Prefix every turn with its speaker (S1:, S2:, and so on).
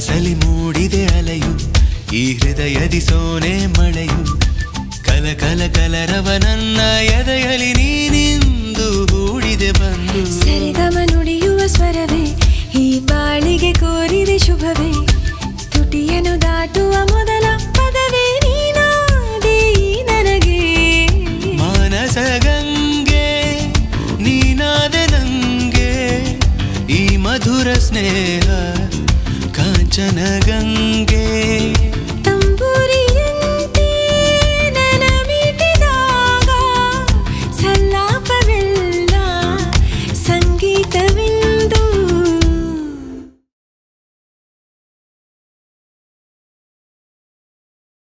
S1: ಮನಸ್ಸಲ್ಲಿ ಮೂಡಿದೆ ಅಲೆಯು ಈ ಹೃದಯದಿ ಸೋನೆ ಮಳೆಯು ಕಲ ಕಲ ಕಲರವ ನನ್ನ ಎದೆಯಲಿ ನೀನಿಂದು ಹೂಡಿದೆ ಬಂದು
S2: ಸರಿಗಮ ನುಡಿಯುವ ಸ್ವರವೇ ಈ ಬಾಳಿಗೆ ಕೋರಿದೆ ಶುಭವೇ ತುಟಿಯನ್ನು ದಾಟುವ ಮೊದಲ ಪದವೇ ನೀನಾದೆ ಈ ನನಗೆ
S1: ಮಾನಸ ಗಂಗೆ ನೀನಾದ ನಂಗೆ ಈ ಮಧುರ ಸ್ನೇಹ ಕಾಂಚನ ಗಂಗೆ